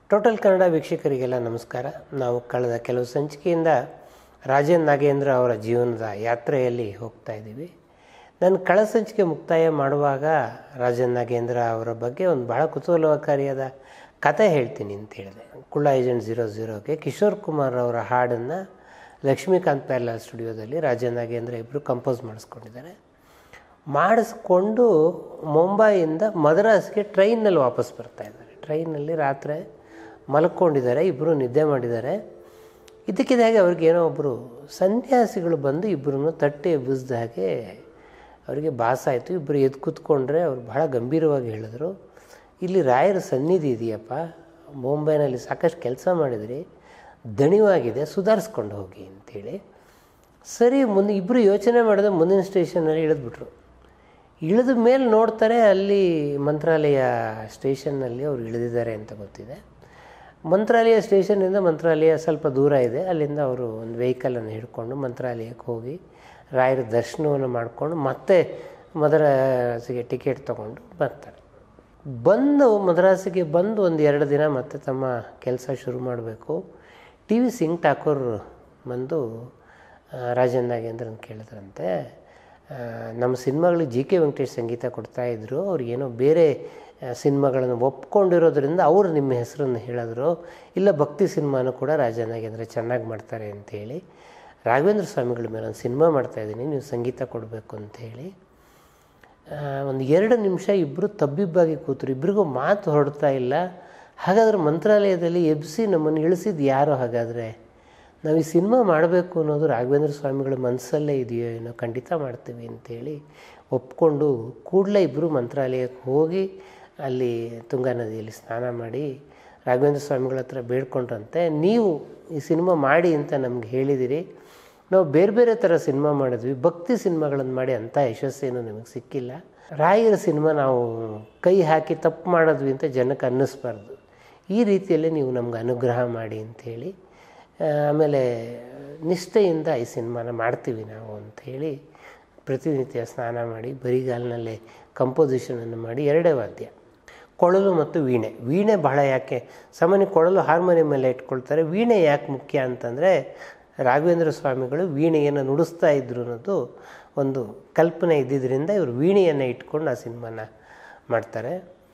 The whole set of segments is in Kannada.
ಟೋಟಲ್ ಕನ್ನಡ ವೀಕ್ಷಕರಿಗೆಲ್ಲ ನಮಸ್ಕಾರ ನಾವು ಕಳೆದ ಕೆಲವು ಸಂಚಿಕೆಯಿಂದ ರಾಜನ್ ನಾಗೇಂದ್ರ ಅವರ ಜೀವನದ ಯಾತ್ರೆಯಲ್ಲಿ ಹೋಗ್ತಾ ಇದ್ದೀವಿ ನಾನು ಕಳೆದ ಸಂಚಿಕೆ ಮುಕ್ತಾಯ ಮಾಡುವಾಗ ರಾಜನ್ ನಾಗೇಂದ್ರ ಅವರ ಬಗ್ಗೆ ಒಂದು ಭಾಳ ಕುತೂಹಲಕಾರಿಯಾದ ಕತೆ ಹೇಳ್ತೀನಿ ಅಂತ ಹೇಳಿದೆ ಕುಳ್ಳ ಏಜೆಂಟ್ ಝೀರೋ ಝೀರೋಗೆ ಕಿಶೋರ್ ಕುಮಾರ್ ಅವರ ಹಾಡನ್ನು ಲಕ್ಷ್ಮೀಕಾಂತ್ ಪ್ಯಾರ್ಲಾಲ್ ಸ್ಟುಡಿಯೋದಲ್ಲಿ ರಾಜನ್ ನಾಗೇಂದ್ರ ಇಬ್ಬರು ಕಂಪೋಸ್ ಮಾಡಿಸ್ಕೊಂಡಿದ್ದಾರೆ ಮಾಡಿಸ್ಕೊಂಡು ಮುಂಬೈಯಿಂದ ಮದ್ರಾಸ್ಗೆ ಟ್ರೈನಲ್ಲಿ ವಾಪಸ್ ಬರ್ತಾ ಇದ್ದಾರೆ ಟ್ರೈನಲ್ಲಿ ರಾತ್ರಿ ಮಲ್ಕೊಂಡಿದ್ದಾರೆ ಇಬ್ಬರು ನಿದ್ದೆ ಮಾಡಿದ್ದಾರೆ ಇದಕ್ಕಿದ್ದಾಗೆ ಅವ್ರಿಗೇನೋ ಒಬ್ಬರು ಸನ್ಯಾಸಿಗಳು ಬಂದು ಇಬ್ಬರನ್ನು ತಟ್ಟೆ ಎಬ್ಬಿಸ್ದ ಹಾಗೆ ಅವರಿಗೆ ಭಾಸ ಆಯಿತು ಇಬ್ಬರು ಎದ್ದು ಕೂತ್ಕೊಂಡ್ರೆ ಅವ್ರು ಭಾಳ ಗಂಭೀರವಾಗಿ ಹೇಳಿದ್ರು ಇಲ್ಲಿ ರಾಯರ ಸನ್ನಿಧಿ ಇದೆಯಪ್ಪ ಮುಂಬೈನಲ್ಲಿ ಸಾಕಷ್ಟು ಕೆಲಸ ಮಾಡಿದ್ರಿ ದಣಿವಾಗಿದೆ ಸುಧಾರಿಸ್ಕೊಂಡು ಹೋಗಿ ಅಂತೇಳಿ ಸರಿ ಮುಂದೆ ಇಬ್ಬರು ಯೋಚನೆ ಮಾಡಿದ್ರೆ ಮುಂದಿನ ಸ್ಟೇಷನಲ್ಲಿ ಇಳಿದ್ಬಿಟ್ರು ಇಳಿದ ಮೇಲೆ ನೋಡ್ತಾರೆ ಅಲ್ಲಿ ಮಂತ್ರಾಲಯ ಸ್ಟೇಷನ್ನಲ್ಲಿ ಅವ್ರು ಇಳಿದಿದ್ದಾರೆ ಅಂತ ಗೊತ್ತಿದೆ ಮಂತ್ರಾಲಯ ಸ್ಟೇಷನ್ನಿಂದ ಮಂತ್ರಾಲಯ ಸ್ವಲ್ಪ ದೂರ ಇದೆ ಅಲ್ಲಿಂದ ಅವರು ಒಂದು ವೆಹಿಕಲನ್ನು ಹಿಡ್ಕೊಂಡು ಮಂತ್ರಾಲಯಕ್ಕೆ ಹೋಗಿ ರಾಯರ ದರ್ಶನವನ್ನು ಮಾಡಿಕೊಂಡು ಮತ್ತೆ ಮದ್ರಾಸಿಗೆ ಟಿಕೆಟ್ ತೊಗೊಂಡು ಬರ್ತಾರೆ ಬಂದು ಮದ್ರಾಸಿಗೆ ಬಂದು ಒಂದು ಎರಡು ದಿನ ಮತ್ತೆ ತಮ್ಮ ಕೆಲಸ ಶುರು ಮಾಡಬೇಕು ಟಿ ವಿ ಸಿಂಗ್ ಠಾಕೂರ್ ಬಂದು ರಾಜನ್ ನಾಗೇಂದ್ರನ್ ಕೇಳಿದ್ರಂತೆ ನಮ್ಮ ಸಿನಿಮಾಗಳಿಗೆ ಜಿ ಕೆ ವೆಂಕಟೇಶ್ ಸಂಗೀತ ಕೊಡ್ತಾಯಿದ್ರು ಅವ್ರಿಗೇನೋ ಬೇರೆ ಸಿನಿಮಾಗಳನ್ನು ಒಪ್ಕೊಂಡಿರೋದ್ರಿಂದ ಅವರು ನಿಮ್ಮ ಹೆಸರನ್ನು ಹೇಳಿದ್ರು ಇಲ್ಲ ಭಕ್ತಿ ಸಿನಿಮಾನು ಕೂಡ ರಾಜನ್ ನಾಗೇಂದ್ರ ಚೆನ್ನಾಗಿ ಮಾಡ್ತಾರೆ ಅಂಥೇಳಿ ರಾಘವೇಂದ್ರ ಸ್ವಾಮಿಗಳ ಮೇಲೆ ಒಂದು ಸಿನಿಮಾ ಮಾಡ್ತಾಯಿದ್ದೀನಿ ನೀವು ಸಂಗೀತ ಕೊಡಬೇಕು ಅಂಥೇಳಿ ಒಂದು ಎರಡು ನಿಮಿಷ ಇಬ್ಬರು ತಬ್ಬಿಬ್ಬಾಗಿ ಕೂತರು ಇಬ್ಬರಿಗೂ ಮಾತು ಹೊರಡ್ತಾ ಇಲ್ಲ ಹಾಗಾದ್ರೆ ಮಂತ್ರಾಲಯದಲ್ಲಿ ಎಬ್ಬಿಸಿ ನಮ್ಮನ್ನು ಇಳಿಸಿದ್ದು ಯಾರು ಹಾಗಾದರೆ ನಾವು ಈ ಸಿನಿಮಾ ಮಾಡಬೇಕು ಅನ್ನೋದು ರಾಘವೇಂದ್ರ ಸ್ವಾಮಿಗಳ ಮನಸ್ಸಲ್ಲೇ ಇದೆಯೋ ಏನೋ ಖಂಡಿತ ಮಾಡ್ತೀವಿ ಅಂತೇಳಿ ಒಪ್ಕೊಂಡು ಕೂಡಲೇ ಇಬ್ಬರು ಮಂತ್ರಾಲಯಕ್ಕೆ ಹೋಗಿ ಅಲ್ಲಿ ತುಂಗಾ ನದಿಯಲ್ಲಿ ಸ್ನಾನ ಮಾಡಿ ರಾಘವೇಂದ್ರ ಸ್ವಾಮಿಗಳ ಹತ್ರ ಬೇಡ್ಕೊಂಡ್ರಂತೆ ನೀವು ಈ ಸಿನಿಮಾ ಮಾಡಿ ಅಂತ ನಮ್ಗೆ ಹೇಳಿದಿರಿ ನಾವು ಬೇರೆ ಬೇರೆ ಥರ ಸಿನಿಮಾ ಮಾಡಿದ್ವಿ ಭಕ್ತಿ ಸಿನಿಮಾಗಳನ್ನು ಮಾಡಿ ಅಂಥ ಯಶಸ್ಸೇನು ನಮಗೆ ಸಿಕ್ಕಿಲ್ಲ ರಾಯರ ಸಿನಿಮಾ ನಾವು ಕೈ ಹಾಕಿ ತಪ್ಪು ಮಾಡಿದ್ವಿ ಅಂತ ಜನಕ್ಕೆ ಅನ್ನಿಸ್ಬಾರ್ದು ಈ ರೀತಿಯಲ್ಲೇ ನೀವು ನಮ್ಗೆ ಅನುಗ್ರಹ ಮಾಡಿ ಅಂಥೇಳಿ ಆಮೇಲೆ ನಿಷ್ಠೆಯಿಂದ ಈ ಸಿನಿಮಾನ ಮಾಡ್ತೀವಿ ನಾವು ಅಂಥೇಳಿ ಪ್ರತಿನಿತ್ಯ ಸ್ನಾನ ಮಾಡಿ ಬರಿಗಾಲಿನಲ್ಲೇ ಕಂಪೋಸಿಷನನ್ನು ಮಾಡಿ ಎರಡೇ ವಾದ್ಯ ಕೊಳಲು ಮತ್ತು ವೀಣೆ ವೀಣೆ ಬಹಳ ಯಾಕೆ ಸಾಮಾನ್ಯ ಕೊಳಲು ಹಾರ್ಮೋನಿಯಂ ಮೇಲೆ ಇಟ್ಕೊಳ್ತಾರೆ ವೀಣೆ ಯಾಕೆ ಮುಖ್ಯ ಅಂತಂದರೆ ರಾಘವೇಂದ್ರ ಸ್ವಾಮಿಗಳು ವೀಣೆಯನ್ನು ನುಡಿಸ್ತಾ ಇದ್ರು ಅನ್ನೋದು ಒಂದು ಕಲ್ಪನೆ ಇದ್ದಿದ್ದರಿಂದ ಇವರು ವೀಣೆಯನ್ನು ಇಟ್ಕೊಂಡು ಆ ಸಿನಿಮಾನ ಮಾಡ್ತಾರೆ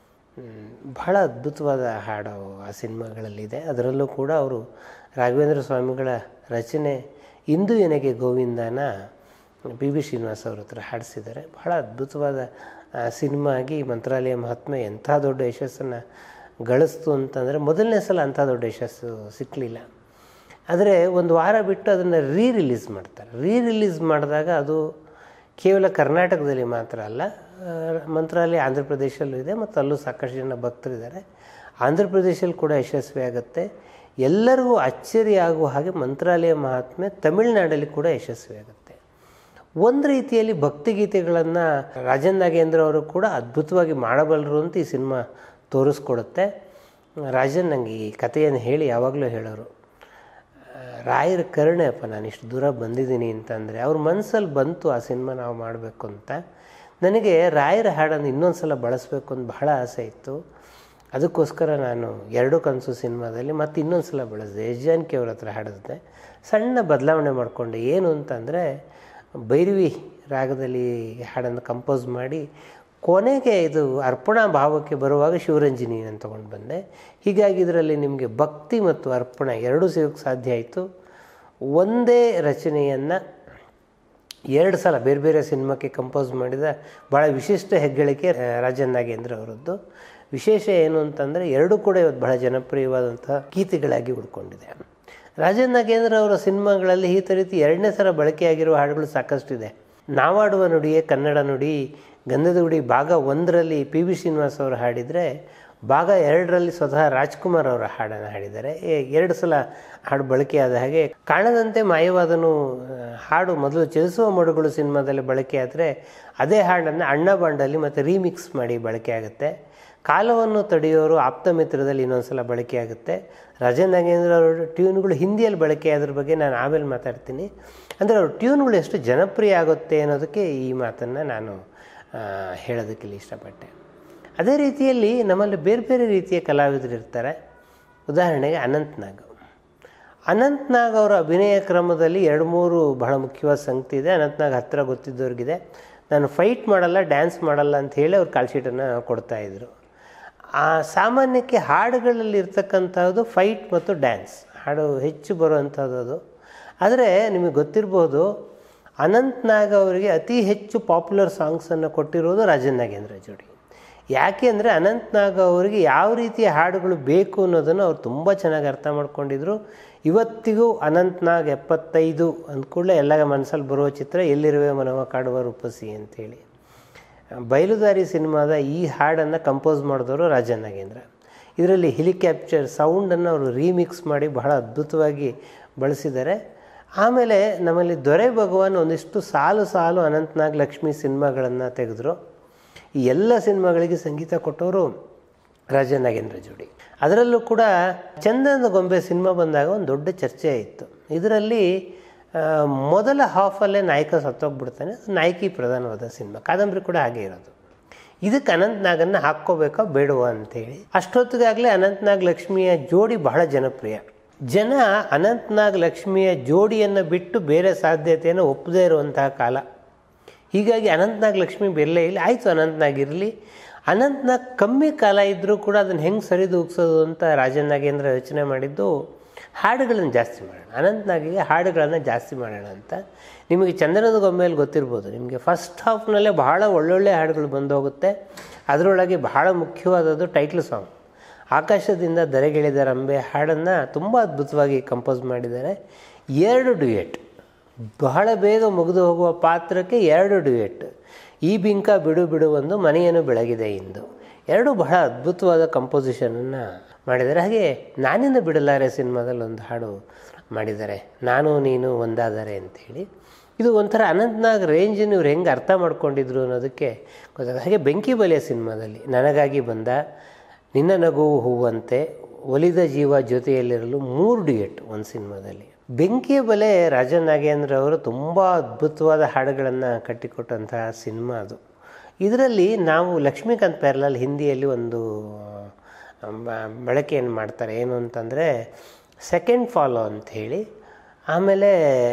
ಬಹಳ ಅದ್ಭುತವಾದ ಹಾಡು ಆ ಸಿನಿಮಾಗಳಲ್ಲಿದೆ ಅದರಲ್ಲೂ ಕೂಡ ಅವರು ರಾಘವೇಂದ್ರ ಸ್ವಾಮಿಗಳ ರಚನೆ ಇಂದು ಎನಗೆ ಗೋವಿಂದನ ಪಿ ಬಿ ಶ್ರೀನಿವಾಸ್ ಅವ್ರ ಹತ್ರ ಹಾಡಿಸಿದ್ದಾರೆ ಬಹಳ ಅದ್ಭುತವಾದ ಸಿನಿಮಾ ಆಗಿ ಮಂತ್ರಾಲಯ ಮಹಾತ್ಮೆ ಎಂಥ ದೊಡ್ಡ ಯಶಸ್ಸನ್ನು ಗಳಿಸ್ತು ಅಂತಂದರೆ ಮೊದಲನೇ ಸಲ ಅಂಥ ದೊಡ್ಡ ಯಶಸ್ಸು ಸಿಕ್ಕಲಿಲ್ಲ ಆದರೆ ಒಂದು ವಾರ ಬಿಟ್ಟು ಅದನ್ನು ರೀ ರಿಲೀಸ್ ಮಾಡ್ತಾರೆ ರೀ ರಿಲೀಸ್ ಮಾಡಿದಾಗ ಅದು ಕೇವಲ ಕರ್ನಾಟಕದಲ್ಲಿ ಮಾತ್ರ ಅಲ್ಲ ಮಂತ್ರಾಲಯ ಆಂಧ್ರ ಪ್ರದೇಶಲ್ಲೂ ಇದೆ ಮತ್ತು ಅಲ್ಲೂ ಸಾಕಷ್ಟು ಜನ ಭಕ್ತರಿದ್ದಾರೆ ಆಂಧ್ರ ಪ್ರದೇಶಲ್ಲಿ ಕೂಡ ಯಶಸ್ವಿ ಆಗುತ್ತೆ ಎಲ್ಲರಿಗೂ ಅಚ್ಚರಿ ಆಗುವ ಹಾಗೆ ಮಂತ್ರಾಲಯ ಮಹಾತ್ಮೆ ತಮಿಳುನಾಡಲ್ಲಿ ಕೂಡ ಯಶಸ್ವಿ ಆಗುತ್ತೆ ಒಂದು ರೀತಿಯಲ್ಲಿ ಭಕ್ತಿಗೀತೆಗಳನ್ನು ರಾಜನ್ ನಾಗೇಂದ್ರ ಅವರು ಕೂಡ ಅದ್ಭುತವಾಗಿ ಮಾಡಬಲ್ಲರು ಅಂತ ಈ ಸಿನಿಮಾ ತೋರಿಸ್ಕೊಡುತ್ತೆ ರಾಜನ್ ನನಗೆ ಈ ಕಥೆಯನ್ನು ಹೇಳಿ ಯಾವಾಗಲೂ ಹೇಳೋರು ರಾಯರ ಕರುಣೆ ಅಪ್ಪ ನಾನು ಇಷ್ಟು ದೂರ ಬಂದಿದ್ದೀನಿ ಅಂತಂದರೆ ಅವ್ರ ಮನಸ್ಸಲ್ಲಿ ಬಂತು ಆ ಸಿನಿಮಾ ನಾವು ಮಾಡಬೇಕು ಅಂತ ನನಗೆ ರಾಯರ ಹಾಡನ್ನು ಇನ್ನೊಂದು ಸಲ ಬಳಸಬೇಕು ಅಂತ ಬಹಳ ಆಸೆ ಇತ್ತು ಅದಕ್ಕೋಸ್ಕರ ನಾನು ಎರಡು ಕನಸು ಸಿನಿಮಾದಲ್ಲಿ ಮತ್ತು ಇನ್ನೊಂದು ಸಲ ಬಳಸಿದೆ ಎಸ್ ಜಾನಕಿ ಅವ್ರ ಹತ್ರ ಹಾಡಿದ್ದೆ ಸಣ್ಣ ಬದಲಾವಣೆ ಮಾಡಿಕೊಂಡೆ ಏನು ಅಂತಂದರೆ ಭೈರವಿ ರಾಗದಲ್ಲಿ ಹಾಡನ್ನು ಕಂಪೋಸ್ ಮಾಡಿ ಕೊನೆಗೆ ಇದು ಅರ್ಪಣಾ ಭಾವಕ್ಕೆ ಬರುವಾಗ ಶಿವರಂಜನಿಯನ್ನು ತೊಗೊಂಡು ಬಂದೆ ಹೀಗಾಗಿ ಇದರಲ್ಲಿ ನಿಮಗೆ ಭಕ್ತಿ ಮತ್ತು ಅರ್ಪಣ ಎರಡೂ ಸಿಗೋಕ್ಕೆ ಸಾಧ್ಯ ಆಯಿತು ಒಂದೇ ರಚನೆಯನ್ನು ಎರಡು ಸಲ ಬೇರೆ ಬೇರೆ ಸಿನಿಮಾಕ್ಕೆ ಕಂಪೋಸ್ ಮಾಡಿದ ಭಾಳ ವಿಶಿಷ್ಟ ಹೆಗ್ಗಳಿಕೆ ರಾಜನ್ ನಾಗೇಂದ್ರ ಅವರದ್ದು ವಿಶೇಷ ಏನು ಅಂತಂದರೆ ಎರಡೂ ಕೂಡ ಇವತ್ತು ಬಹಳ ಜನಪ್ರಿಯವಾದಂಥ ಗೀತೆಗಳಾಗಿ ಉಳ್ಕೊಂಡಿದೆ ರಾಜನ್ ನಾಗೇಂದ್ರ ಅವರ ಸಿನಿಮಾಗಳಲ್ಲಿ ಈ ರೀತಿ ಎರಡನೇ ಸಲ ಬಳಕೆಯಾಗಿರುವ ಹಾಡುಗಳು ಸಾಕಷ್ಟಿದೆ ನಾವಾಡುವ ನುಡಿಯೇ ಕನ್ನಡ ನುಡಿ ಗಂಧದ ಗುಡಿ ಭಾಗ ಒಂದರಲ್ಲಿ ಪಿ ವಿ ಶ್ರೀನಿವಾಸ್ ಅವರು ಹಾಡಿದರೆ ಭಾಗ ಎರಡರಲ್ಲಿ ಸ್ವತಃ ರಾಜ್ಕುಮಾರ್ ಅವರ ಹಾಡನ್ನು ಹಾಡಿದ್ದಾರೆ ಎರಡು ಸಲ ಹಾಡು ಬಳಕೆಯಾದ ಹಾಗೆ ಕಾಣದಂತೆ ಮಾಯವಾದನು ಹಾಡು ಮೊದಲು ಚಲಿಸುವ ಮಡುಗಳು ಸಿನಿಮಾದಲ್ಲಿ ಬಳಕೆ ಆದರೆ ಅದೇ ಹಾಡನ್ನು ಅಣ್ಣ ಬಾಂಡಲ್ಲಿ ಮತ್ತು ರೀಮಿಕ್ಸ್ ಮಾಡಿ ಬಳಕೆ ಆಗುತ್ತೆ ಕಾಲವನ್ನು ತಡೆಯೋರು ಆಪ್ತ ಮಿತ್ರದಲ್ಲಿ ಇನ್ನೊಂದು ಸಲ ಬಳಕೆ ಆಗುತ್ತೆ ರಾಜನ್ ನಾಗೇಂದ್ರ ಅವರ ಟ್ಯೂನ್ಗಳು ಹಿಂದಿಯಲ್ಲಿ ಬಳಕೆ ಅದ್ರ ಬಗ್ಗೆ ನಾನು ಆಮೇಲೆ ಮಾತಾಡ್ತೀನಿ ಅಂದರೆ ಅವ್ರ ಟ್ಯೂನ್ಗಳು ಎಷ್ಟು ಜನಪ್ರಿಯ ಆಗುತ್ತೆ ಅನ್ನೋದಕ್ಕೆ ಈ ಮಾತನ್ನು ನಾನು ಹೇಳೋದಕ್ಕೆ ಇಲ್ಲಿ ಇಷ್ಟಪಟ್ಟೆ ಅದೇ ರೀತಿಯಲ್ಲಿ ನಮ್ಮಲ್ಲಿ ಬೇರೆ ಬೇರೆ ರೀತಿಯ ಕಲಾವಿದರು ಇರ್ತಾರೆ ಉದಾಹರಣೆಗೆ ಅನಂತ್ನಾಗ್ ಅನಂತ್ನಾಗ್ ಅವರ ಅಭಿನಯ ಕ್ರಮದಲ್ಲಿ ಎರಡು ಮೂರು ಬಹಳ ಮುಖ್ಯವಾದ ಸಂಗತಿ ಇದೆ ಅನಂತ್ನಾಗ್ ಹತ್ತಿರ ಗೊತ್ತಿದ್ದವ್ರಿಗಿದೆ ನಾನು ಫೈಟ್ ಮಾಡಲ್ಲ ಡ್ಯಾನ್ಸ್ ಮಾಡಲ್ಲ ಅಂತ ಹೇಳಿ ಅವ್ರು ಕಾಲ್ಶೀಟನ್ನು ಕೊಡ್ತಾಯಿದ್ರು ಆ ಸಾಮಾನ್ಯಕ್ಕೆ ಹಾಡುಗಳಲ್ಲಿ ಇರ್ತಕ್ಕಂಥದ್ದು ಫೈಟ್ ಮತ್ತು ಡ್ಯಾನ್ಸ್ ಹಾಡು ಹೆಚ್ಚು ಬರುವಂಥದ್ದು ಅದು ಆದರೆ ನಿಮಗೆ ಗೊತ್ತಿರ್ಬೋದು ಅನಂತ್ನಾಗ್ ಅವರಿಗೆ ಅತಿ ಹೆಚ್ಚು ಪಾಪ್ಯುಲರ್ ಸಾಂಗ್ಸನ್ನು ಕೊಟ್ಟಿರೋದು ರಾಜನ್ ನಾಗೇಂದ್ರ ಜೋಡಿ ಯಾಕೆ ಅಂದರೆ ಅನಂತ್ನಾಗ್ ಅವರಿಗೆ ಯಾವ ರೀತಿಯ ಹಾಡುಗಳು ಬೇಕು ಅನ್ನೋದನ್ನು ಅವ್ರು ತುಂಬ ಚೆನ್ನಾಗಿ ಅರ್ಥ ಮಾಡ್ಕೊಂಡಿದ್ರು ಇವತ್ತಿಗೂ ಅನಂತ್ನಾಗ್ ಎಪ್ಪತ್ತೈದು ಅಂದ್ಕೂಡಲೇ ಎಲ್ಲ ಮನಸ್ಸಲ್ಲಿ ಬರುವ ಚಿತ್ರ ಎಲ್ಲಿರುವೆ ಮನವ ಕಾಡುವ ರೂಪಸಿ ಅಂತೇಳಿ ಬಯಲುದಾರಿ ಸಿನಿಮಾದ ಈ ಹಾಡನ್ನು ಕಂಪೋಸ್ ಮಾಡಿದವರು ರಾಜನ್ ನಾಗೇಂದ್ರ ಇದರಲ್ಲಿ ಹೆಲಿಕ್ಯಾಪ್ಚರ್ ಸೌಂಡನ್ನು ಅವರು ರೀಮಿಕ್ಸ್ ಮಾಡಿ ಬಹಳ ಅದ್ಭುತವಾಗಿ ಬಳಸಿದ್ದಾರೆ ಆಮೇಲೆ ನಮ್ಮಲ್ಲಿ ದೊರೆ ಭಗವಾನ್ ಒಂದಿಷ್ಟು ಸಾಲು ಸಾಲು ಅನಂತ್ನಾಗ್ ಲಕ್ಷ್ಮಿ ಸಿನಿಮಾಗಳನ್ನು ತೆಗೆದ್ರು ಈ ಎಲ್ಲ ಸಿನಿಮಾಗಳಿಗೆ ಸಂಗೀತ ಕೊಟ್ಟವರು ರಾಜನ್ ನಾಗೇಂದ್ರ ಜೋಡಿ ಅದರಲ್ಲೂ ಕೂಡ ಚಂದನದ ಗೊಂಬೆ ಸಿನಿಮಾ ಬಂದಾಗ ಒಂದು ದೊಡ್ಡ ಚರ್ಚೆ ಇತ್ತು ಇದರಲ್ಲಿ ಮೊದಲ ಹಾಫಲ್ಲೇ ನಾಯಕ ಸತ್ತೋಗ್ಬಿಡ್ತಾನೆ ಅದು ನಾಯಕಿ ಪ್ರಧಾನವಾದ ಸಿನಿಮಾ ಕಾದಂಬರಿ ಕೂಡ ಹಾಗೆ ಇರೋದು ಇದಕ್ಕೆ ಅನಂತ್ನಾಗನ್ನು ಹಾಕ್ಕೋಬೇಕಾ ಬೇಡವಾ ಅಂತೇಳಿ ಅಷ್ಟೊತ್ತಿಗಾಗಲೇ ಅನಂತ್ನಾಗ್ ಲಕ್ಷ್ಮಿಯ ಜೋಡಿ ಬಹಳ ಜನಪ್ರಿಯ ಜನ ಅನಂತ್ನಾಗ್ ಲಕ್ಷ್ಮಿಯ ಜೋಡಿಯನ್ನು ಬಿಟ್ಟು ಬೇರೆ ಸಾಧ್ಯತೆಯನ್ನು ಒಪ್ಪದೇ ಇರುವಂತಹ ಕಾಲ ಹೀಗಾಗಿ ಅನಂತ್ನಾಗ್ ಲಕ್ಷ್ಮಿ ಬೆಲ್ಲ ಇಲ್ಲಿ ಆಯಿತು ಅನಂತ್ನಾಗ್ ಇರಲಿ ಅನಂತ್ನಾಗ್ ಕಮ್ಮಿ ಕಾಲ ಇದ್ದರೂ ಕೂಡ ಅದನ್ನು ಹೆಂಗೆ ಸರಿದೂಗಿಸೋದು ಅಂತ ರಾಜನ್ ನಾಗೇಂದ್ರ ಯೋಚನೆ ಮಾಡಿದ್ದು ಹಾಡುಗಳನ್ನು ಜಾಸ್ತಿ ಮಾಡೋಣ ಅನಂತ್ನಾಗಿಗೆ ಹಾಡುಗಳನ್ನು ಜಾಸ್ತಿ ಮಾಡೋಣ ಅಂತ ನಿಮಗೆ ಚಂದನದ ಗೊಂಬೆಯಲ್ಲಿ ಗೊತ್ತಿರ್ಬೋದು ನಿಮಗೆ ಫಸ್ಟ್ ಹಾಫ್ನಲ್ಲೇ ಬಹಳ ಒಳ್ಳೊಳ್ಳೆ ಹಾಡುಗಳು ಬಂದು ಹೋಗುತ್ತೆ ಅದರೊಳಗೆ ಬಹಳ ಮುಖ್ಯವಾದದ್ದು ಟೈಟ್ಲ್ ಸಾಂಗ್ ಆಕಾಶದಿಂದ ದರೆಗಿಳಿದ ರಂಬೆ ಹಾಡನ್ನು ತುಂಬ ಅದ್ಭುತವಾಗಿ ಕಂಪೋಸ್ ಮಾಡಿದ್ದಾರೆ ಎರಡು ಡ್ಯುಯೆಟ್ ಬಹಳ ಬೇಗ ಮುಗಿದು ಹೋಗುವ ಪಾತ್ರಕ್ಕೆ ಎರಡು ಡ್ಯುಯೆಟ್ ಈ ಬಿಂಕ ಬಿಡು ಬಿಡು ಒಂದು ಮನೆಯನ್ನು ಬೆಳಗಿದೆ ಇಂದು ಎರಡು ಬಹಳ ಅದ್ಭುತವಾದ ಕಂಪೋಸಿಷನನ್ನು ಮಾಡಿದ್ದಾರೆ ಹಾಗೆ ನಾನಿಂದ ಬಿಡಲಾರೆ ಸಿನಿಮಾದಲ್ಲಿ ಒಂದು ಹಾಡು ಮಾಡಿದ್ದಾರೆ ನಾನು ನೀನು ಒಂದಾದರೆ ಅಂಥೇಳಿ ಇದು ಒಂಥರ ಅನಂತ್ನಾಗ್ ರೇಂಜನ್ನು ಇವ್ರು ಹೆಂಗೆ ಅರ್ಥ ಮಾಡ್ಕೊಂಡಿದ್ರು ಅನ್ನೋದಕ್ಕೆ ಗೊತ್ತಾಗ ಹಾಗೆ ಬೆಂಕಿ ಬಲಿಯ ಸಿನಿಮಾದಲ್ಲಿ ನನಗಾಗಿ ಬಂದ ನಿನ್ನ ನಗುವು ಹೂವಂತೆ ಒಲಿದ ಜೀವ ಜೊತೆಯಲ್ಲಿರಲು ಮೂರು ಡಿಯೆಟ್ ಒಂದು ಸಿನಿಮಾದಲ್ಲಿ ಬೆಂಕಿಯ ಬಲೆ ರಾಜನ್ ನಾಗೇಂದ್ರ ಅವರು ತುಂಬ ಅದ್ಭುತವಾದ ಹಾಡುಗಳನ್ನು ಕಟ್ಟಿಕೊಟ್ಟಂತಹ ಸಿನಿಮಾ ಅದು ಇದರಲ್ಲಿ ನಾವು ಲಕ್ಷ್ಮೀಕಾಂತ್ ಪ್ಯಾರ್ಲಾಲ್ ಹಿಂದಿಯಲ್ಲಿ ಒಂದು ಬಳಕೆಯನ್ನು ಮಾಡ್ತಾರೆ ಏನು ಅಂತಂದರೆ ಸೆಕೆಂಡ್ ಫಾಲೋ ಅಂಥೇಳಿ ಆಮೇಲೆ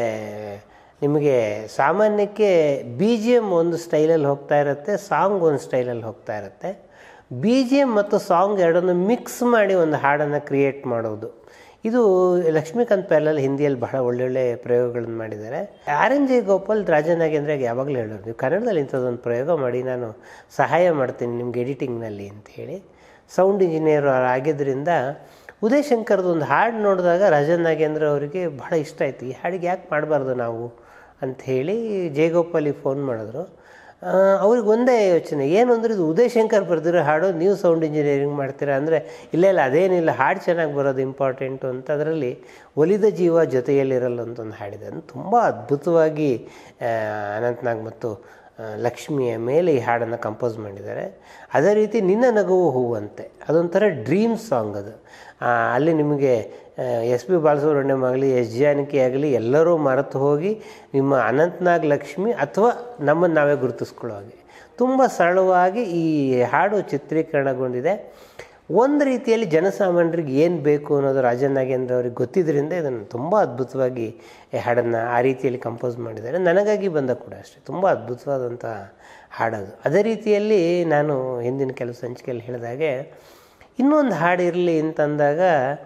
ನಿಮಗೆ ಸಾಮಾನ್ಯಕ್ಕೆ ಬಿ ಜಿ ಎಮ್ ಒಂದು ಸ್ಟೈಲಲ್ಲಿ ಹೋಗ್ತಾ ಇರುತ್ತೆ ಸಾಂಗ್ ಒಂದು ಸ್ಟೈಲಲ್ಲಿ ಹೋಗ್ತಾ ಇರುತ್ತೆ ಬಿ ಜಿ ಎಮ್ ಮತ್ತು ಸಾಂಗ್ ಎರಡನ್ನು ಮಿಕ್ಸ್ ಮಾಡಿ ಒಂದು ಹಾಡನ್ನು ಕ್ರಿಯೇಟ್ ಮಾಡೋದು ಇದು ಲಕ್ಷ್ಮೀಕಾಂತ್ ಪ್ಯಾರ್ಲಾಲ್ ಹಿಂದಿಯಲ್ಲಿ ಬಹಳ ಒಳ್ಳೊಳ್ಳೆ ಪ್ರಯೋಗಗಳನ್ನು ಮಾಡಿದ್ದಾರೆ ಆರ್ ಎನ್ ಜೆ ಗೋಪಾಲ್ ರಾಜನಾಗೇಂದ್ರಾಗ ಯಾವಾಗಲೂ ಹೇಳೋರು ನೀವು ಕನ್ನಡದಲ್ಲಿ ಇಂಥದ್ದೊಂದು ಪ್ರಯೋಗ ಮಾಡಿ ನಾನು ಸಹಾಯ ಮಾಡ್ತೀನಿ ನಿಮ್ಗೆ ಎಡಿಟಿಂಗ್ನಲ್ಲಿ ಅಂಥೇಳಿ ಸೌಂಡ್ ಇಂಜಿನಿಯರ್ ಆಗಿದ್ದರಿಂದ ಉದಯ್ ಶಂಕರ್ದು ಒಂದು ಹಾಡು ನೋಡಿದಾಗ ರಾಜನ್ ನಾಗೇಂದ್ರ ಅವರಿಗೆ ಬಹಳ ಇಷ್ಟ ಆಯಿತು ಈ ಹಾಡಿಗೆ ಯಾಕೆ ಮಾಡಬಾರ್ದು ನಾವು ಅಂಥೇಳಿ ಜಯಗೋಪಾಲಿಗೆ ಫೋನ್ ಮಾಡಿದ್ರು ಅವ್ರಿಗೆ ಒಂದೇ ಯೋಚನೆ ಏನು ಅಂದರೆ ಇದು ಉದಯ್ ಶಂಕರ್ ಬರೆದಿರೋ ಹಾಡು ನೀವು ಸೌಂಡ್ ಇಂಜಿನಿಯರಿಂಗ್ ಮಾಡ್ತೀರಾ ಅಂದರೆ ಇಲ್ಲ ಇಲ್ಲ ಅದೇನಿಲ್ಲ ಹಾಡು ಚೆನ್ನಾಗಿ ಬರೋದು ಇಂಪಾರ್ಟೆಂಟು ಅಂತ ಅದರಲ್ಲಿ ಒಲಿದ ಜೀವ ಜೊತೆಯಲ್ಲಿರಲ್ಲ ಅಂತ ಒಂದು ಹಾಡಿದೆ ಅದು ತುಂಬ ಅದ್ಭುತವಾಗಿ ಅನಂತ್ನಾಗ್ ಮತ್ತು ಲಕ್ಷ್ಮಿಯ ಮೇಲೆ ಈ ಹಾಡನ್ನು ಕಂಪೋಸ್ ಮಾಡಿದ್ದಾರೆ ಅದೇ ರೀತಿ ನಿನ್ನ ನಗುವು ಹೂವಂತೆ ಅದೊಂಥರ ಡ್ರೀಮ್ ಸಾಂಗ್ ಅದು ಅಲ್ಲಿ ನಿಮಗೆ ಎಸ್ ಪಿ ಬಾಲಸುಬ್ರಹ್ಮಣ್ಯಂ ಆಗಲಿ ಎಸ್ ಜಾನಕಿ ಆಗಲಿ ಎಲ್ಲರೂ ಮರೆತು ಹೋಗಿ ನಿಮ್ಮ ಅನಂತ್ನಾಗ್ ಲಕ್ಷ್ಮಿ ಅಥವಾ ನಮ್ಮನ್ನು ನಾವೇ ಗುರುತಿಸ್ಕೊಳ್ಳೋ ಹಾಗೆ ತುಂಬ ಸರಳವಾಗಿ ಈ ಹಾಡು ಚಿತ್ರೀಕರಣಗೊಂಡಿದೆ ಒಂದು ರೀತಿಯಲ್ಲಿ ಜನಸಾಮಾನ್ಯರಿಗೆ ಏನು ಬೇಕು ಅನ್ನೋದು ರಾಜನ್ ನಾಗೇಂದ್ರ ಅವ್ರಿಗೆ ಗೊತ್ತಿದ್ದರಿಂದ ಇದನ್ನು ತುಂಬ ಅದ್ಭುತವಾಗಿ ಈ ಹಾಡನ್ನು ಆ ರೀತಿಯಲ್ಲಿ ಕಂಪೋಸ್ ಮಾಡಿದ್ದಾರೆ ನನಗಾಗಿ ಬಂದ ಕೂಡ ಅಷ್ಟೇ ತುಂಬ ಅದ್ಭುತವಾದಂಥ ಹಾಡದು ಅದೇ ರೀತಿಯಲ್ಲಿ ನಾನು ಹಿಂದಿನ ಕೆಲವು ಸಂಚಿಕೆಯಲ್ಲಿ ಹೇಳಿದಾಗೆ ಇನ್ನೊಂದು ಹಾಡು ಇರಲಿ ಅಂತಂದಾಗ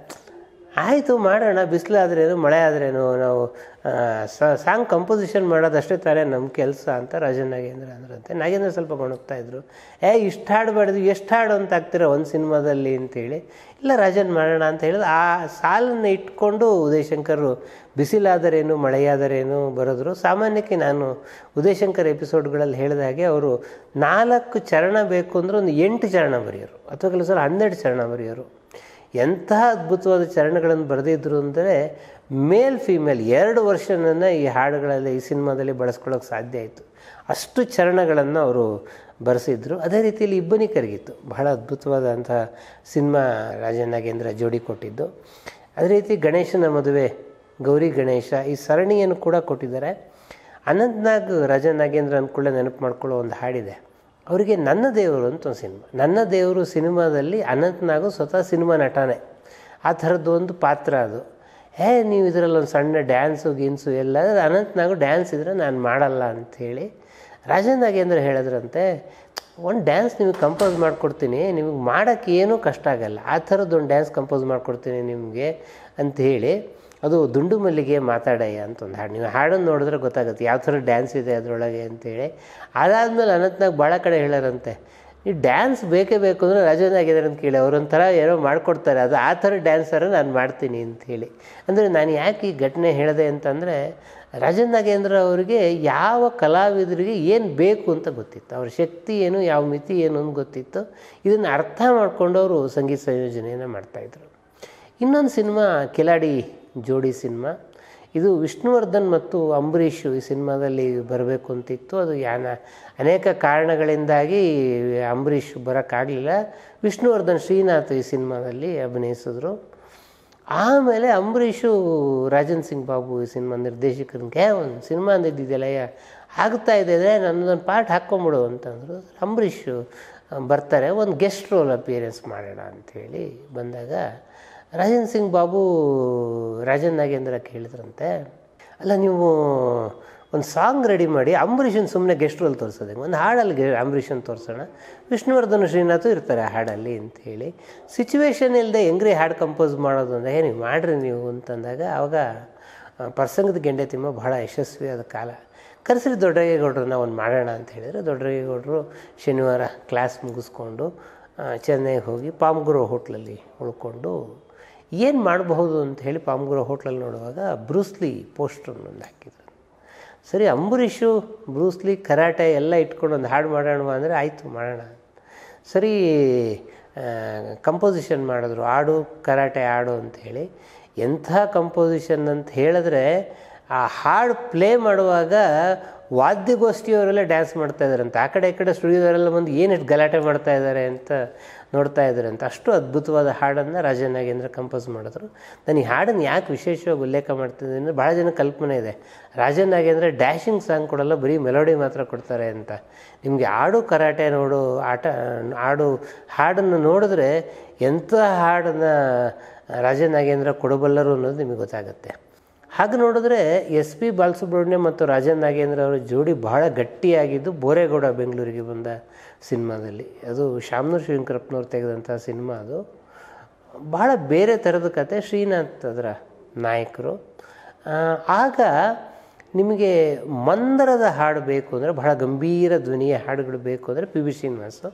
ಆಯಿತು ಮಾಡೋಣ ಬಿಸಿಲಾದ್ರೇನು ಮಳೆ ಆದ್ರೇನು ನಾವು ಸಾಂಗ್ ಕಂಪೋಸಿಷನ್ ಮಾಡೋದಷ್ಟೇ ತಾನೇ ನಮ್ಮ ಕೆಲಸ ಅಂತ ರಾಜನ್ ನಾಗೇಂದ್ರ ಅಂದ್ರಂತೆ ನಾಗೇಂದ್ರ ಸ್ವಲ್ಪ ಗೊಣಗ್ತಾ ಇದ್ರು ಏ ಇಷ್ಟು ಹಾಡು ಮಾಡಿದ್ವಿ ಎಷ್ಟು ಹಾಡು ಅಂತ ಆಗ್ತೀರ ಒಂದು ಸಿನಿಮಾದಲ್ಲಿ ಅಂತೇಳಿ ಇಲ್ಲ ರಾಜನ್ ಮಾಡೋಣ ಅಂತ ಹೇಳಿದ್ರೆ ಆ ಸಾಲನ್ನು ಇಟ್ಕೊಂಡು ಉದಯಶಂಕರು ಬಿಸಿಲಾದರೇನು ಮಳೆಯಾದರೇನು ಬರೆದ್ರು ಸಾಮಾನ್ಯಕ್ಕೆ ನಾನು ಉದಯಶಂಕರ್ ಎಪಿಸೋಡ್ಗಳಲ್ಲಿ ಹೇಳಿದ ಹಾಗೆ ಅವರು ನಾಲ್ಕು ಚರಣ ಬೇಕು ಅಂದರೆ ಒಂದು ಎಂಟು ಚರಣ ಬರೆಯೋರು ಅಥವಾ ಕೆಲವು ಸಲ ಹನ್ನೆರಡು ಚರಣ ಬರೆಯೋರು ಎಂತಹ ಅದ್ಭುತವಾದ ಚರಣಗಳನ್ನು ಬರೆದಿದ್ರು ಅಂದರೆ ಮೇಲ್ ಫೀಮೇಲ್ ಎರಡು ವರ್ಷನನ್ನು ಈ ಹಾಡುಗಳಲ್ಲಿ ಈ ಸಿನಿಮಾದಲ್ಲಿ ಬಳಸ್ಕೊಳ್ಳೋಕೆ ಸಾಧ್ಯ ಆಯಿತು ಅಷ್ಟು ಚರಣಗಳನ್ನು ಅವರು ಬರೆಸಿದ್ರು ಅದೇ ರೀತಿಯಲ್ಲಿ ಇಬ್ಬನಿ ಕರಗಿತ್ತು ಬಹಳ ಅದ್ಭುತವಾದಂಥ ಸಿನಿಮಾ ರಾಜನಾಗೇಂದ್ರ ಜೋಡಿ ಕೊಟ್ಟಿದ್ದು ಅದೇ ರೀತಿ ಗಣೇಶನ ಮದುವೆ ಗೌರಿ ಗಣೇಶ ಈ ಸರಣಿಯನ್ನು ಕೂಡ ಕೊಟ್ಟಿದ್ದಾರೆ ಅನಂತ್ನಾಗ್ ರಾಜನಾಗೇಂದ್ರ ಅಂದ್ಕೊಳ್ಳೆ ನೆನಪು ಮಾಡ್ಕೊಳ್ಳೋ ಒಂದು ಹಾಡಿದೆ ಅವರಿಗೆ ನನ್ನ ದೇವರು ಅಂತ ಒಂದು ಸಿನಿಮಾ ನನ್ನ ದೇವರು ಸಿನಿಮಾದಲ್ಲಿ ಅನಂತ್ನಾಗು ಸ್ವತಃ ಸಿನಿಮಾ ನಟನೇ ಆ ಥರದ್ದು ಒಂದು ಪಾತ್ರ ಅದು ಏ ನೀವು ಇದರಲ್ಲಿ ಒಂದು ಸಣ್ಣ ಡ್ಯಾನ್ಸು ಗೀನ್ಸು ಎಲ್ಲ ಅನಂತನಾಗು ಡ್ಯಾನ್ಸ್ ಇದ್ರೆ ನಾನು ಮಾಡಲ್ಲ ಅಂಥೇಳಿ ರಾಜನ್ ನಾಗೇಂದ್ರ ಹೇಳಿದ್ರಂತೆ ಒಂದು ಡ್ಯಾನ್ಸ್ ನಿಮಗೆ ಕಂಪೋಸ್ ಮಾಡಿಕೊಡ್ತೀನಿ ನಿಮಗೆ ಮಾಡೋಕ್ಕೆ ಏನೂ ಕಷ್ಟ ಆಗಲ್ಲ ಆ ಥರದ್ದು ಒಂದು ಡ್ಯಾನ್ಸ್ ಕಂಪೋಸ್ ಮಾಡಿಕೊಡ್ತೀನಿ ನಿಮಗೆ ಅಂತ ಹೇಳಿ ಅದು ದುಂಡು ಮಲ್ಲಿಗೆ ಮಾತಾಡಯ್ಯ ಅಂತ ಒಂದು ಹಾಡು ನೀವು ಹಾಡನ್ನು ನೋಡಿದ್ರೆ ಗೊತ್ತಾಗುತ್ತೆ ಯಾವ ಥರ ಡ್ಯಾನ್ಸ್ ಇದೆ ಅದರೊಳಗೆ ಅಂತೇಳಿ ಅದಾದಮೇಲೆ ಅನಂತನಾಗ ಭಾಳ ಕಡೆ ಹೇಳಾರಂತೆ ಈ ಡ್ಯಾನ್ಸ್ ಬೇಕೇ ಬೇಕು ಅಂದರೆ ರಾಜನ್ ಆಗಿದ್ದಾರೆ ಅಂತ ಕೇಳಿ ಅವರೊಂಥರ ಏನೋ ಮಾಡಿಕೊಡ್ತಾರೆ ಅದು ಆ ಥರ ಡ್ಯಾನ್ಸರ ನಾನು ಮಾಡ್ತೀನಿ ಅಂತ ಹೇಳಿ ಅಂದರೆ ನಾನು ಯಾಕೆ ಈ ಘಟನೆ ಹೇಳಿದೆ ಅಂತಂದರೆ ರಾಜನ್ ನಾಗೇಂದ್ರ ಅವರಿಗೆ ಯಾವ ಕಲಾವಿದರಿಗೆ ಏನು ಬೇಕು ಅಂತ ಗೊತ್ತಿತ್ತು ಅವ್ರ ಶಕ್ತಿ ಏನು ಯಾವ ಮಿತಿ ಏನು ಅಂತ ಗೊತ್ತಿತ್ತು ಇದನ್ನು ಅರ್ಥ ಮಾಡಿಕೊಂಡು ಅವರು ಸಂಗೀತ ಸಂಯೋಜನೆಯನ್ನು ಮಾಡ್ತಾಯಿದ್ರು ಇನ್ನೊಂದು ಸಿನಿಮಾ ಕಿಲಾಡಿ ಜೋಡಿ ಸಿನಿಮಾ ಇದು ವಿಷ್ಣುವರ್ಧನ್ ಮತ್ತು ಅಂಬರೀಷ್ ಈ ಸಿನಿಮಾದಲ್ಲಿ ಬರಬೇಕು ಅಂತಿತ್ತು ಅದು ಯಾನ ಅನೇಕ ಕಾರಣಗಳಿಂದಾಗಿ ಅಂಬರೀಷ್ ಬರೋಕ್ಕಾಗಲಿಲ್ಲ ವಿಷ್ಣುವರ್ಧನ್ ಶ್ರೀನಾಥ್ ಈ ಸಿನಿಮಾದಲ್ಲಿ ಅಭಿನಯಿಸಿದ್ರು ಆಮೇಲೆ ಅಂಬರೀಷು ರಾಜನ್ ಸಿಂಗ್ ಬಾಬು ಈ ಸಿನಿಮಾ ನಿರ್ದೇಶಕರಿಗೆ ಒಂದು ಸಿನಿಮಾ ಅಂದಿದ್ದಿದೆಯಲ್ಲ ಆಗ್ತಾ ಇದೆ ನನ್ನದೊಂದು ಪಾರ್ಟ್ ಹಾಕ್ಕೊಂಬಿಡು ಅಂತಂದರು ಅಂಬರೀಷ್ ಬರ್ತಾರೆ ಒಂದು ಗೆಸ್ಟ್ ರೋಲ್ ಅಪಿಯರೆನ್ಸ್ ಮಾಡೋಣ ಅಂಥೇಳಿ ಬಂದಾಗ ರಾಜನ್ ಸಿಂಗ್ ಬಾಬು ರಾಜನ್ ನಾಗೇಂದ್ರ ಕೇಳಿದ್ರಂತೆ ಅಲ್ಲ ನೀವು ಒಂದು ಸಾಂಗ್ ರೆಡಿ ಮಾಡಿ ಅಂಬರೀಷನ್ ಸುಮ್ಮನೆ ಗೆಸ್ಟ್ ರೋಲ್ ತೋರಿಸೋದೆ ಒಂದು ಹಾಡಲ್ಲಿ ಗೆ ಅಂಬರೀಷನ್ ತೋರಿಸೋಣ ವಿಷ್ಣುವರ್ಧನ್ ಶ್ರೀನಾಥು ಇರ್ತಾರೆ ಆ ಹಾಡಲ್ಲಿ ಅಂಥೇಳಿ ಸಿಚುವೇಶನ್ ಇಲ್ಲದೆ ಹೆಂಗ್ರಿ ಹಾಡು ಕಂಪೋಸ್ ಮಾಡೋದು ಅಂದರೆ ನೀವು ಮಾಡಿರಿ ನೀವು ಅಂತಂದಾಗ ಆವಾಗ ಪ್ರಸಂಗದ ಗೆಂಡೆ ತಿಮ್ಮ ಬಹಳ ಯಶಸ್ವಿಯಾದ ಕಾಲ ಕರೆಸ್ರಿ ದೊಡ್ಡರೇಗೌಡ್ರನ್ನ ಒಂದು ಮಾಡೋಣ ಅಂತ ಹೇಳಿದರೆ ದೊಡ್ಡರೇಗೌಡರು ಶನಿವಾರ ಕ್ಲಾಸ್ ಮುಗಿಸ್ಕೊಂಡು ಚೆನ್ನೈಗೆ ಹೋಗಿ ಪಾಮ್ಗುರೋ ಹೋಟ್ಲಲ್ಲಿ ಉಳ್ಕೊಂಡು ಏನು ಮಾಡಬಹುದು ಅಂತ ಹೇಳಿ ಪಾಮ್ಗುರೋ ಹೋಟ್ಲಲ್ಲಿ ನೋಡುವಾಗ ಬ್ರೂಸ್ಲಿ ಪೋಸ್ಟ್ರನ್ನೊಂದು ಹಾಕಿದ್ರು ಸರಿ ಅಂಬರೀಷು ಬ್ರೂಸ್ಲಿ ಕರಾಟೆ ಎಲ್ಲ ಇಟ್ಕೊಂಡು ಒಂದು ಹಾಡು ಮಾಡೋಣ ಅಂದರೆ ಆಯಿತು ಮಾಡೋಣ ಸರಿ ಕಂಪೋಸಿಷನ್ ಮಾಡಿದ್ರು ಆಡು ಕರಾಟೆ ಆಡು ಅಂಥೇಳಿ ಎಂಥ ಕಂಪೋಸಿಷನ್ ಅಂತ ಹೇಳಿದ್ರೆ ಆ ಹಾಡು ಪ್ಲೇ ಮಾಡುವಾಗ ವಾದ್ಯಗೋಷ್ಠಿಯವರೆಲ್ಲ ಡ್ಯಾನ್ಸ್ ಮಾಡ್ತಾ ಇದ್ದಾರಂತೆ ಆ ಕಡೆ ಈ ಕಡೆ ಸ್ಟುಡಿಯೋದವರೆಲ್ಲ ಬಂದು ಏನಿಷ್ಟು ಗಲಾಟೆ ಮಾಡ್ತಾ ಇದ್ದಾರೆ ಅಂತ ನೋಡ್ತಾ ಇದ್ದಾರೆ ಅಂತ ಅಷ್ಟು ಅದ್ಭುತವಾದ ಹಾಡನ್ನು ರಾಜನ್ ನಾಗೇಂದ್ರ ಕಂಪೋಸ್ ಮಾಡಿದ್ರು ನಾನು ಈ ಹಾಡನ್ನು ಯಾಕೆ ವಿಶೇಷವಾಗಿ ಉಲ್ಲೇಖ ಮಾಡ್ತಿದ್ದೀನಿ ಅಂದರೆ ಭಾಳ ಜನ ಕಲ್ಪನೆ ಇದೆ ರಾಜನ್ ನಾಗೇಂದ್ರ ಡ್ಯಾಶಿಂಗ್ ಸಾಂಗ್ ಕೊಡಲ್ಲ ಬರೀ ಮೆಲೋಡಿ ಮಾತ್ರ ಕೊಡ್ತಾರೆ ಅಂತ ನಿಮಗೆ ಆಡು ಕರಾಟೆ ನೋಡು ಆಟ ಆಡು ಹಾಡನ್ನು ನೋಡಿದ್ರೆ ಎಂಥ ಹಾಡನ್ನು ರಾಜನ್ ನಾಗೇಂದ್ರ ಕೊಡಬಲ್ಲರು ಅನ್ನೋದು ನಿಮಗೆ ಗೊತ್ತಾಗುತ್ತೆ ಹಾಗೆ ನೋಡಿದ್ರೆ ಎಸ್ ಪಿ ಬಾಲಸುಬ್ರಹ್ಮಣ್ಯ ಮತ್ತು ರಾಜನ್ ನಾಗೇಂದ್ರ ಅವರ ಜೋಡಿ ಬಹಳ ಗಟ್ಟಿಯಾಗಿದ್ದು ಬೋರೇಗೌಡ ಬೆಂಗಳೂರಿಗೆ ಬಂದ ಸಿನಿಮಾದಲ್ಲಿ ಅದು ಶಾಮನೂರ್ ಶಿವಶಂಕರಪ್ಪನವ್ರು ತೆಗೆದಂಥ ಸಿನಿಮಾ ಅದು ಬಹಳ ಬೇರೆ ಥರದ ಕತೆ ಶ್ರೀನಾಥ್ ಅದರ ನಾಯಕರು ಆಗ ನಿಮಗೆ ಮಂದರದ ಹಾಡು ಬೇಕು ಅಂದರೆ ಬಹಳ ಗಂಭೀರ ಧ್ವನಿಯ ಹಾಡುಗಳು ಬೇಕು ಅಂದರೆ ಪಿ ಬಿ ಶ್ರೀನಿವಾಸು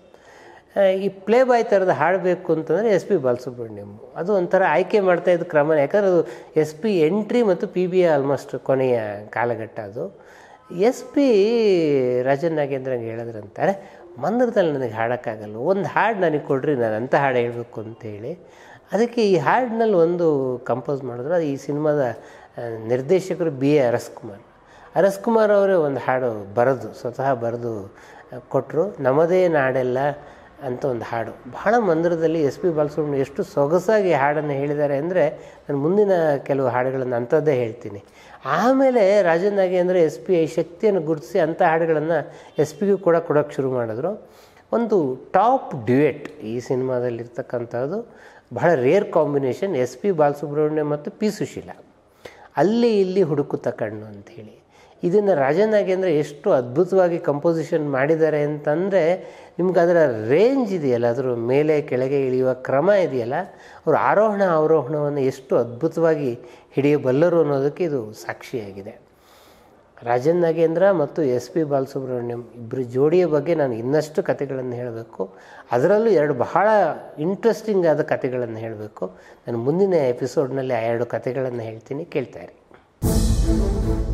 ಈ ಪ್ಲೇ ಬಾಯ್ ಥರದ ಹಾಡಬೇಕು ಅಂತಂದರೆ ಎಸ್ ಪಿ ಬಾಲಸುಬ್ರಹ್ಮಣ್ಯಮ್ ಅದು ಒಂಥರ ಆಯ್ಕೆ ಮಾಡ್ತಾ ಇದ್ದ ಕ್ರಮ ಯಾಕಂದರೆ ಅದು ಎಸ್ ಪಿ ಎಂಟ್ರಿ ಮತ್ತು ಪಿ ಬಿ ಆಲ್ಮೋಸ್ಟ್ ಕೊನೆಯ ಕಾಲಘಟ್ಟ ಅದು ಎಸ್ ಪಿ ರಾಜನ್ ನಾಗೇಂದ್ರಂಗೆ ಹೇಳಿದ್ರಂತಾರೆ ಮಂದಿರದಲ್ಲಿ ನನಗೆ ಹಾಡೋಕ್ಕಾಗಲ್ಲ ಒಂದು ಹಾಡು ನನಗೆ ಕೊಡ್ರಿ ನಾನು ಅಂಥ ಹಾಡು ಹೇಳಬೇಕು ಅಂತೇಳಿ ಅದಕ್ಕೆ ಈ ಹಾಡಿನಲ್ಲಿ ಒಂದು ಕಂಪೋಸ್ ಮಾಡಿದ್ರು ಅದು ಈ ಸಿನಿಮಾದ ನಿರ್ದೇಶಕರು ಬಿ ಎ ಅರಸ್ಕುಮಾರ್ ಅರಸ್ಕುಮಾರ್ ಅವರೇ ಒಂದು ಹಾಡು ಬರೆದು ಸ್ವತಃ ಬರೆದು ಕೊಟ್ಟರು ನಮ್ಮದೇ ನಾಡೆಲ್ಲ ಅಂತ ಒಂದು ಹಾಡು ಬಹಳ ಮಂದಿರದಲ್ಲಿ ಎಸ್ ಪಿ ಬಾಲಸುಬ್ರಹ್ಮಣ್ಯ ಎಷ್ಟು ಸೊಗಸಾಗಿ ಹಾಡನ್ನು ಹೇಳಿದ್ದಾರೆ ಅಂದರೆ ನಾನು ಮುಂದಿನ ಕೆಲವು ಹಾಡುಗಳನ್ನು ಅಂಥದ್ದೇ ಹೇಳ್ತೀನಿ ಆಮೇಲೆ ರಾಜನ್ ನಾಗೇಂದ್ರ ಎಸ್ ಪಿ ಐ ಶಕ್ತಿಯನ್ನು ಗುರುತಿಸಿ ಅಂಥ ಹಾಡುಗಳನ್ನು ಎಸ್ ಪಿಗೂ ಕೂಡ ಕೊಡೋಕ್ಕೆ ಶುರು ಮಾಡಿದ್ರು ಒಂದು ಟಾಪ್ ಡ್ಯುಯೆಟ್ ಈ ಸಿನಿಮಾದಲ್ಲಿರ್ತಕ್ಕಂಥದ್ದು ಬಹಳ rare combination S P Balasubrahmanya ಮತ್ತು ಪಿ ಸುಶೀಲ ಅಲ್ಲಿ ಇಲ್ಲಿ ಹುಡುಕುತ್ತ ಕಣ್ಣು ಅಂಥೇಳಿ ಇದನ್ನು ರಾಜನ್ ನಾಗೇಂದ್ರ ಎಷ್ಟು ಅದ್ಭುತವಾಗಿ ಕಂಪೋಸಿಷನ್ ಮಾಡಿದ್ದಾರೆ ಅಂತಂದರೆ ನಿಮ್ಗೆ ಅದರ ರೇಂಜ್ ಇದೆಯಲ್ಲ ಅದರ ಮೇಲೆ ಕೆಳಗೆ ಇಳಿಯುವ ಕ್ರಮ ಇದೆಯಲ್ಲ ಅವರು ಆರೋಹಣ ಅವರೋಹಣವನ್ನು ಎಷ್ಟು ಅದ್ಭುತವಾಗಿ ಹಿಡಿಯಬಲ್ಲರು ಅನ್ನೋದಕ್ಕೆ ಇದು ಸಾಕ್ಷಿಯಾಗಿದೆ ರಾಜನ್ ನಾಗೇಂದ್ರ ಮತ್ತು ಎಸ್ ಪಿ ಬಾಲಸುಬ್ರಹ್ಮಣ್ಯಂ ಇಬ್ಬರು ಜೋಡಿಯ ಬಗ್ಗೆ ನಾನು ಇನ್ನಷ್ಟು ಕತೆಗಳನ್ನು ಹೇಳಬೇಕು ಅದರಲ್ಲೂ ಎರಡು ಬಹಳ ಇಂಟ್ರೆಸ್ಟಿಂಗ್ ಆದ ಕತೆಗಳನ್ನು ಹೇಳಬೇಕು ನಾನು ಮುಂದಿನ ಎಪಿಸೋಡ್ನಲ್ಲಿ ಆ ಎರಡು ಕತೆಗಳನ್ನು ಹೇಳ್ತೀನಿ ಕೇಳ್ತಾ ಇರಿ